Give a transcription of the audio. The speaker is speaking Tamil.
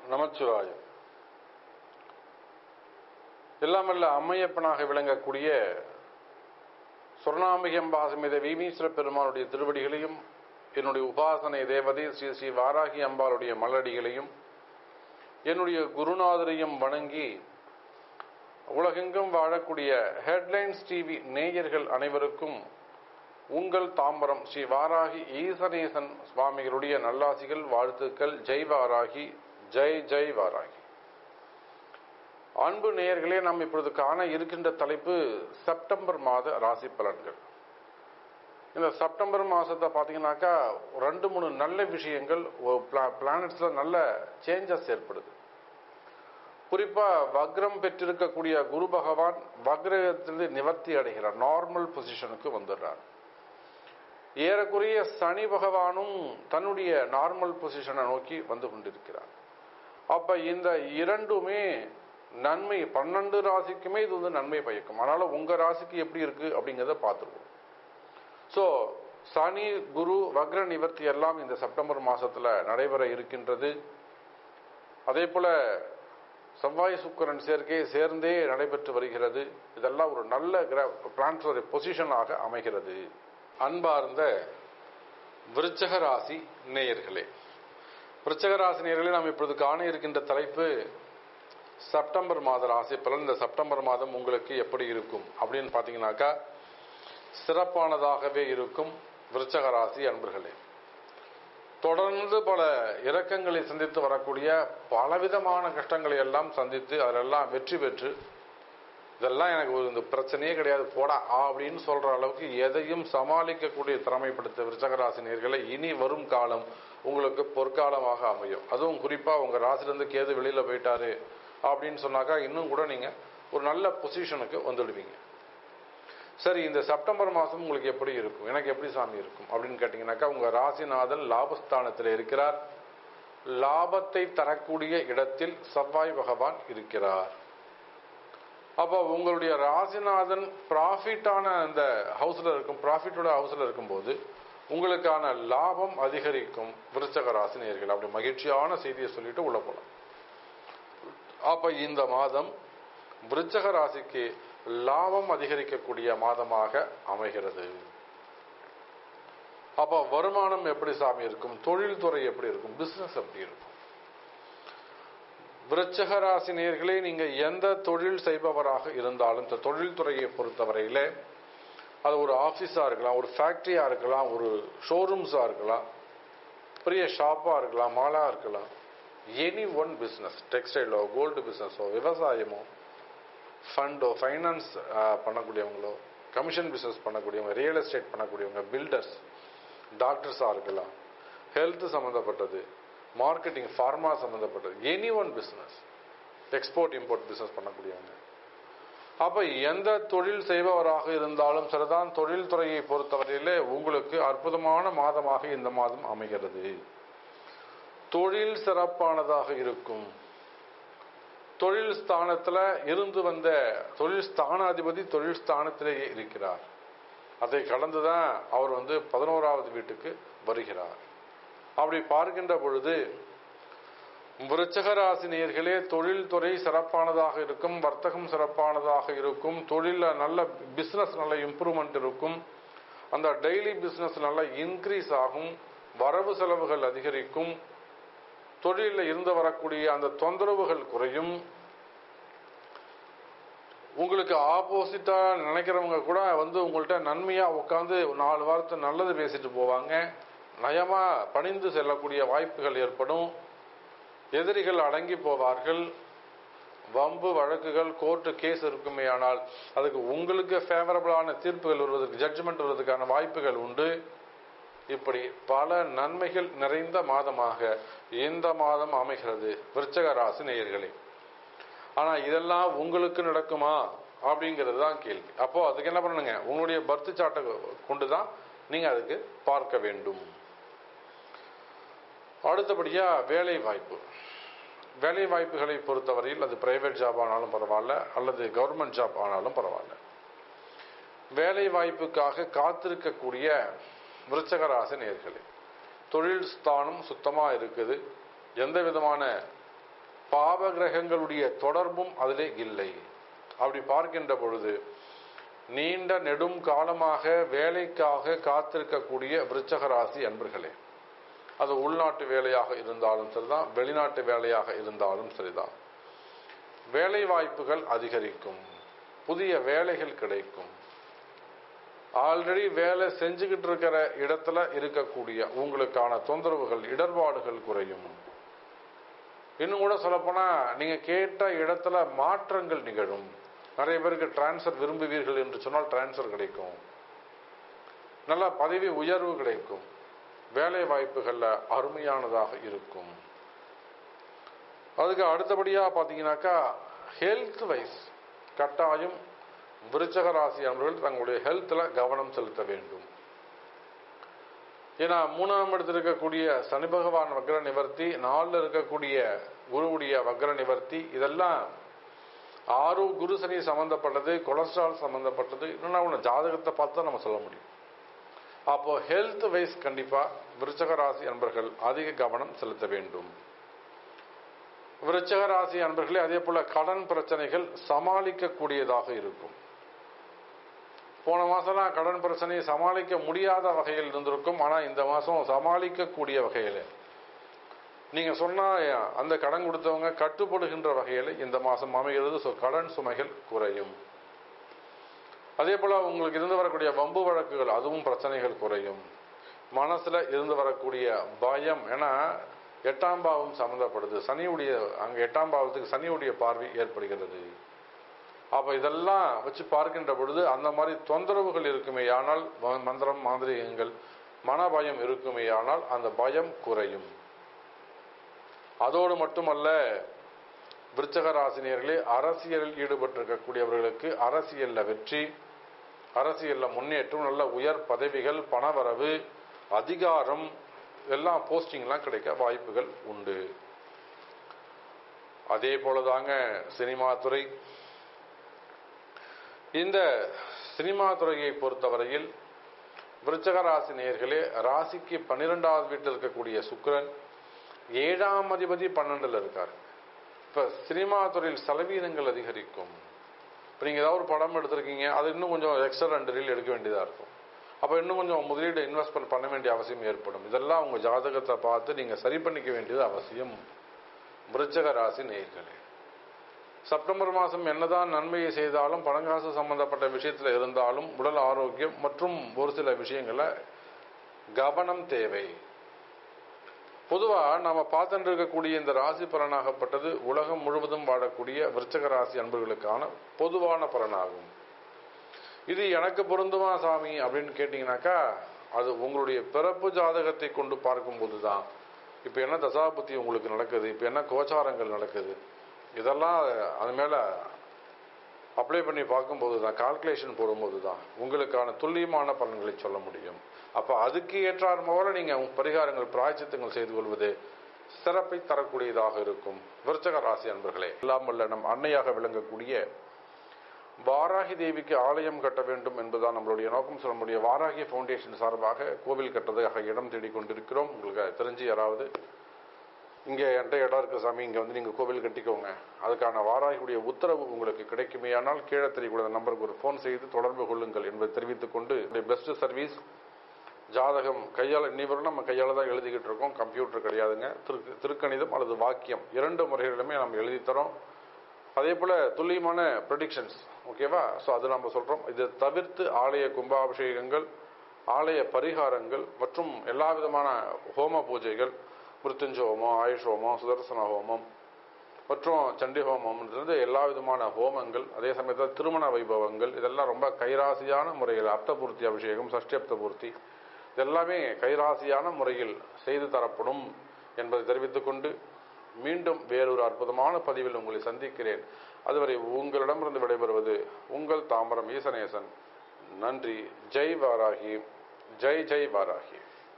நமச்சிவாயம் எல்லாமல்ல அம்மையப்பனாக விளங்கக்கூடிய சொர்ணாம்பிகம்பாசமித வீமீஸ்வர பெருமானுடைய திருவடிகளையும் என்னுடைய உபாசனை தேவதை ஸ்ரீ ஸ்ரீ வாராகி அம்பாளுடைய மலடிகளையும் என்னுடைய குருநாதரையும் வணங்கி உலகெங்கும் வாழக்கூடிய ஹெட்லைன்ஸ் டிவி நேயர்கள் அனைவருக்கும் உங்கள் தாம்பரம் ஸ்ரீ வாராகி ஈசனேசன் சுவாமிகளுடைய நல்லாசிகள் வாழ்த்துக்கள் ஜெய் வாராகி ஜெய் ஜெய் வாராகி அன்பு நேயர்களே நாம் இப்பொழுது காண இருக்கின்ற தலைப்பு செப்டம்பர் மாத ராசி பலன்கள் இந்த செப்டம்பர் மாசத்தை பார்த்தீங்கன்னாக்கா ரெண்டு மூணு நல்ல விஷயங்கள் பிளானட்ஸ்ல நல்ல சேஞ்சஸ் ஏற்படுது குறிப்பா வக்ரம் பெற்றிருக்கக்கூடிய குரு பகவான் வக்ரத்திலிருந்து நிவர்த்தி அடைகிறார் நார்மல் பொசிஷனுக்கு வந்துடுறார் ஏறக்குறைய சனி பகவானும் தன்னுடைய நார்மல் பொசிஷனை நோக்கி வந்து கொண்டிருக்கிறார் அப்ப இந்த இரண்டுமே நன்மை பன்னெண்டு ராசிக்குமே இது வந்து நன்மை பயக்கும் அதனால உங்க ராசிக்கு எப்படி இருக்கு அப்படிங்கிறத பார்த்துருவோம் ஸோ சனி குரு வக்ர நிவர்த்தி எல்லாம் இந்த செப்டம்பர் மாசத்துல நடைபெற இருக்கின்றது அதே போல செவ்வாய் சுக்கரன் சேர்க்கை சேர்ந்தே நடைபெற்று வருகிறது இதெல்லாம் ஒரு நல்ல பிளான்டரி பொசிஷனாக அமைகிறது அன்பார்ந்த விருச்சக ராசி நேயர்களே விருச்சக ராசி நேயர்களே நாம் இப்பொழுது காண இருக்கின்ற தலைப்பு செப்டம்பர் மாத ராசி பலன் இந்த செப்டம்பர் மாதம் உங்களுக்கு எப்படி இருக்கும் அப்படின்னு பார்த்தீங்கன்னாக்கா சிறப்பானதாகவே இருக்கும் விருச்சக ராசி அன்பர்களே தொடர்ந்து பல இறக்கங்களை சந்தித்து வரக்கூடிய பலவிதமான கஷ்டங்களை எல்லாம் சந்தித்து அதிலெல்லாம் வெற்றி பெற்று இதெல்லாம் எனக்கு ஒரு இந்த பிரச்சனையே கிடையாது போடா அப்படின்னு சொல்ற அளவுக்கு எதையும் சமாளிக்கக்கூடிய திறமைப்படுத்த விருச்சகராசினியர்களை இனி வரும் காலம் உங்களுக்கு பொற்காலமாக அமையும் அதுவும் குறிப்பா உங்க ராசிலிருந்து கேது வெளியில போயிட்டாரு அப்படின்னு சொன்னாக்கா இன்னும் கூட நீங்க ஒரு நல்ல பொசிஷனுக்கு வந்துடுவீங்க சரி இந்த செப்டம்பர் மாதம் உங்களுக்கு எப்படி இருக்கும் எனக்கு எப்படி சாமி இருக்கும் அப்படின்னு கேட்டீங்கன்னாக்கா உங்க ராசிநாதன் லாபஸ்தானத்தில் இருக்கிறார் லாபத்தை தரக்கூடிய இடத்தில் செவ்வாய் பகவான் இருக்கிறார் அப்போ உங்களுடைய ராசிநாதன் ப்ராஃபிட்டான அந்த ஹவுஸ்ல இருக்கும் ப்ராஃபிட்டோட ஹவுஸ்ல இருக்கும்போது உங்களுக்கான லாபம் அதிகரிக்கும் விருச்சக ராசினியர்கள் அப்படி மகிழ்ச்சியான செய்தியை சொல்லிட்டு உள்ள போலாம் அப்ப இந்த மாதம் விருச்சக ராசிக்கு லாபம் அதிகரிக்கக்கூடிய மாதமாக அமைகிறது அப்ப வருமானம் எப்படி சாமி இருக்கும் தொழில்துறை எப்படி இருக்கும் பிசினஸ் எப்படி இருக்கும் விருச்சக ராசி நேர்களே நீங்க எந்த தொழில் செய்பவராக இருந்தாலும் இந்த தொழில்துறையை பொறுத்தவரையில அது ஒரு ஆஃபீஸா இருக்கலாம் ஒரு ஃபேக்டரியா இருக்கலாம் ஒரு ஷோரூம்ஸா இருக்கலாம் பெரிய ஷாப்பா இருக்கலாம் மாலா இருக்கலாம் எனி ஒன் பிஸ்னஸ் டெக்ஸ்டைலோ கோல்டு பிஸ்னஸோ விவசாயமோ ஃபண்டோ ஃபைனான்ஸ் பண்ணக்கூடியவங்களோ கமிஷன் பிஸ்னஸ் பண்ணக்கூடியவங்க ரியல் எஸ்டேட் பண்ணக்கூடியவங்க பில்டர்ஸ் டாக்டர்ஸாக இருக்கலாம் ஹெல்த் சம்மந்தப்பட்டது மார்க்கெட்டிங் ஃபார்மா சம்மந்தப்பட்டது any one business export import business பண்ணக்கூடியவங்க அப்போ எந்த தொழில் செய்பவராக இருந்தாலும் சரிதான் தொழில் துறையை பொறுத்தவரையிலே உங்களுக்கு அற்புதமான மாதமாக இந்த மாதம் அமைகிறது தொழில் சிறப்பானதாக இருக்கும் தொழில் ஸ்தானத்துல இருந்து வந்த தொழில் ஸ்தானாதிபதி தொழில் ஸ்தானத்திலேயே இருக்கிறார் அதை கடந்துதான் அவர் வந்து பதினோராவது வீட்டுக்கு வருகிறார் அப்படி பார்க்கின்ற பொழுது விருச்சகராசி நேர்களே தொழில்துறை சிறப்பானதாக இருக்கும் வர்த்தகம் சிறப்பானதாக இருக்கும் தொழில நல்ல பிசினஸ் நல்ல இம்ப்ரூவ்மெண்ட் இருக்கும் அந்த டெய்லி பிசினஸ் நல்ல இன்க்ரீஸ் ஆகும் வரவு செலவுகள் அதிகரிக்கும் தொழிலில் இருந்து வரக்கூடிய அந்த தொந்தரவுகள் குறையும் உங்களுக்கு ஆப்போசிட்டா நினைக்கிறவங்க கூட வந்து உங்கள்கிட்ட நன்மையா உட்காந்து நாலு வாரத்தை நல்லது பேசிட்டு போவாங்க நயமா பணிந்து செல்லக்கூடிய வாய்ப்புகள் ஏற்படும் எதிரிகள் அடங்கி போவார்கள் வம்பு வழக்குகள் கோர்ட்டு கேஸ் இருக்குமே ஆனால் அதுக்கு உங்களுக்கு ஃபேவரபிளான தீர்ப்புகள் வருவதற்கு ஜட்ஜ்மெண்ட் வருவதற்கான வாய்ப்புகள் உண்டு இப்படி பல நன்மைகள் நிறைந்த மாதமாக இந்த மாதம் அமைகிறது விருச்சக ராசி நேயர்களே ஆனா இதெல்லாம் உங்களுக்கு நடக்குமா அப்படிங்கிறது தான் கேள்வி அப்போ அதுக்கு என்ன பண்ணுங்க உங்களுடைய பர்த் சாட்டை கொண்டு தான் நீங்க அதுக்கு பார்க்க வேண்டும் அடுத்தபடியா வேலை வாய்ப்பு வேலை வாய்ப்புகளை பொறுத்தவரையில் அது பிரைவேட் ஜாப் ஆனாலும் பரவாயில்ல அல்லது கவர்மெண்ட் ஜாப் ஆனாலும் பரவாயில்ல வேலை வாய்ப்புக்காக காத்திருக்கக்கூடிய விருச்சகராசி நேர்களே தொழில் ஸ்தானம் சுத்தமா இருக்குது எந்த விதமான பாவ கிரகங்களுடைய தொடர்பும் அதிலே இல்லை அப்படி பார்க்கின்ற பொழுது நீண்ட நெடும் காலமாக வேலைக்காக காத்திருக்கக்கூடிய விருச்சக ராசி அன்பர்களே அது உள்நாட்டு வேலையாக இருந்தாலும் சரிதான் வெளிநாட்டு வேலையாக இருந்தாலும் சரிதான் வேலை வாய்ப்புகள் அதிகரிக்கும் புதிய வேலைகள் கிடைக்கும் ஆல்ரெடி வேலை செஞ்சுக்கிட்டு இருக்கிற இடத்துல இருக்கக்கூடிய உங்களுக்கான தொந்தரவுகள் இடர்பாடுகள் குறையும் இன்னும் கூட சொல்லப்போனா நீங்க கேட்ட இடத்துல மாற்றங்கள் நிகழும் நிறைய பேருக்கு டிரான்ஸ்ஃபர் விரும்புவீர்கள் என்று சொன்னால் டிரான்ஸ்ஃபர் கிடைக்கும் நல்ல பதவி உயர்வு கிடைக்கும் வேலை வாய்ப்புகள்ல அருமையானதாக இருக்கும் அதுக்கு அடுத்தபடியா பாத்தீங்கன்னாக்கா ஹெல்த் வைஸ் கட்டாயம் விருச்சக ராசி அன்பர்கள் தங்களுடைய ஹெல்த்ல கவனம் செலுத்த வேண்டும் ஏன்னா மூணாம் இடத்தில் இருக்கக்கூடிய சனி பகவான் வக்ர நிவர்த்தி நாலுல இருக்கக்கூடிய குருவுடைய வக்ர நிவர்த்தி இதெல்லாம் ஆறு குரு சனி சம்பந்தப்பட்டது கொலஸ்ட்ரால் சம்பந்தப்பட்டது இன்னொன்னா ஒன்று ஜாதகத்தை பார்த்து தான் நம்ம சொல்ல முடியும் அப்போ ஹெல்த் வைஸ் கண்டிப்பா விருச்சக ராசி அன்பர்கள் அதிக கவனம் செலுத்த வேண்டும் விருச்சக ராசி அன்பர்களே அதே போல கடன் பிரச்சனைகள் சமாளிக்கக்கூடியதாக இருக்கும் போன மாசம்லாம் கடன் பிரச்சனையை சமாளிக்க முடியாத வகையில் இருந்திருக்கும் ஆனா இந்த மாசம் சமாளிக்கக்கூடிய வகையில் நீங்க சொன்னா அந்த கடன் கொடுத்தவங்க கட்டுப்படுகின்ற வகையில் இந்த மாசம் அமைகிறது ஸோ கடன் சுமைகள் குறையும் அதே போல உங்களுக்கு இருந்து வரக்கூடிய வம்பு வழக்குகள் அதுவும் பிரச்சனைகள் குறையும் மனசுல இருந்து வரக்கூடிய பயம் ஏன்னா எட்டாம் பாவம் சம்பந்தப்படுது சனியுடைய அங்க எட்டாம் பாவத்துக்கு சனியுடைய பார்வை ஏற்படுகிறது அப்ப இதெல்லாம் வச்சு பார்க்கின்ற பொழுது அந்த மாதிரி தொந்தரவுகள் இருக்குமே ஆனால் மந்திரம் மாந்திரிகங்கள் மன பயம் இருக்குமே ஆனால் அந்த பயம் குறையும் அதோடு மட்டுமல்ல விருச்சக ராசினியர்களே அரசியலில் ஈடுபட்டிருக்கக்கூடியவர்களுக்கு அரசியல்ல வெற்றி அரசியல்ல முன்னேற்றம் நல்ல உயர் பதவிகள் பணவரவு அதிகாரம் எல்லாம் போஸ்டிங்லாம் கிடைக்க வாய்ப்புகள் உண்டு அதே போலதாங்க சினிமா துறை இந்த சினிமா துறையை பொறுத்தவரையில் விருச்சக ராசி நேயர்களே ராசிக்கு பன்னிரெண்டாவது வீட்டில் இருக்கக்கூடிய சுக்கிரன் ஏழாம் அதிபதி பன்னெண்டுல இருக்காரு இப்ப சினிமா துறையில் செலவீனங்கள் அதிகரிக்கும் இப்போ நீங்கள் ஏதாவது ஒரு படம் எடுத்திருக்கீங்க அது இன்னும் கொஞ்சம் எக்ஸ்ட்ரா ரெண்டு ரீல் எடுக்க வேண்டியதாக இருக்கும் அப்போ இன்னும் கொஞ்சம் முதலீடு இன்வெஸ்ட்மெண்ட் பண்ண வேண்டிய அவசியம் ஏற்படும் இதெல்லாம் உங்கள் ஜாதகத்தை பார்த்து நீங்கள் சரி பண்ணிக்க வேண்டியது அவசியம் விருச்சக ராசி நேயர்களே செப்டம்பர் மாதம் என்னதான் நன்மையை செய்தாலும் பணங்காசு சம்பந்தப்பட்ட விஷயத்தில் இருந்தாலும் உடல் ஆரோக்கியம் மற்றும் ஒரு சில விஷயங்களை கவனம் தேவை பொதுவா நாம பார்த்துட்டு இருக்கக்கூடிய இந்த ராசி பலனாகப்பட்டது உலகம் முழுவதும் வாழக்கூடிய விருச்சக ராசி அன்பர்களுக்கான பொதுவான பலனாகும் இது எனக்கு பொருந்துமா சாமி அப்படின்னு கேட்டீங்கன்னாக்கா அது உங்களுடைய பிறப்பு ஜாதகத்தை கொண்டு பார்க்கும்போது தான் இப்போ என்ன தசாபுத்தி உங்களுக்கு நடக்குது இப்போ என்ன கோச்சாரங்கள் நடக்குது இதெல்லாம் அது மேல அப்ளை பண்ணி பார்க்கும்போது தான் கால்குலேஷன் போடும்போது தான் உங்களுக்கான துல்லியமான பலன்களை சொல்ல முடியும் அப்போ அதுக்கு ஏற்றார் போல நீங்க பரிகாரங்கள் பிராய்ச்சித்தங்கள் செய்து கொள்வது சிறப்பை தரக்கூடியதாக இருக்கும் விருச்சக ராசி அன்பர்களே எல்லாம் வல்ல நம் அன்னையாக விளங்கக்கூடிய வாராகி தேவிக்கு ஆலயம் கட்ட வேண்டும் என்பதுதான் நம்மளுடைய நோக்கம் சொல்ல முடியும் வாராகி ஃபவுண்டேஷன் சார்பாக கோவில் கட்டுறதுக்காக இடம் தேடிக் கொண்டிருக்கிறோம் உங்களுக்கு தெரிஞ்சு யாராவது இங்கே என்கிட்ட இடம் இருக்கு சாமி இங்கே வந்து நீங்கள் கோவில் கட்டிக்கோங்க அதுக்கான வாராகியுடைய உத்தரவு உங்களுக்கு கிடைக்குமேயானால் கீழே தெரியக்கூடிய நம்பருக்கு ஒரு ஃபோன் செய்து தொடர்பு கொள்ளுங்கள் என்பதை தெரிவித்துக் கொண்டு பெஸ்ட் சர்வீஸ் ஜாதகம் கையால் இன்னிவரும் நம்ம கையால் தான் எழுதிக்கிட்டு இருக்கோம் கம்ப்யூட்டர் கிடையாதுங்க திரு திருக்கணிதம் அல்லது வாக்கியம் இரண்டு முறைகளிலுமே நம்ம எழுதி தரோம் அதே போல துல்லியமான ப்ரொடிக்ஷன்ஸ் ஓகேவா ஸோ அது நம்ம சொல்றோம் இதை தவிர்த்து ஆலய கும்பாபிஷேகங்கள் ஆலய பரிகாரங்கள் மற்றும் எல்லா விதமான ஹோம பூஜைகள் மிருத்துஞ்ச ஹோமம் ஆயுஷ் ஹோமம் சுதர்சன ஹோமம் மற்றும் சண்டி ஹோமம்ன்றது எல்லா விதமான ஹோமங்கள் அதே சமயத்தில் திருமண வைபவங்கள் இதெல்லாம் ரொம்ப கைராசியான முறையில் அப்தபூர்த்தி அபிஷேகம் சஷ்டி அப்தபூர்த்தி இதெல்லாமே கைராசியான முறையில் செய்து தரப்படும் என்பதை தெரிவித்துக் கொண்டு மீண்டும் வேறொரு அற்புதமான பதிவில் உங்களை சந்திக்கிறேன் அதுவரை உங்களிடமிருந்து விடைபெறுவது உங்கள் தாமரம் ஈசனேசன் நன்றி ஜெய் வாராகி ஜெய் ஜெய் வாராகி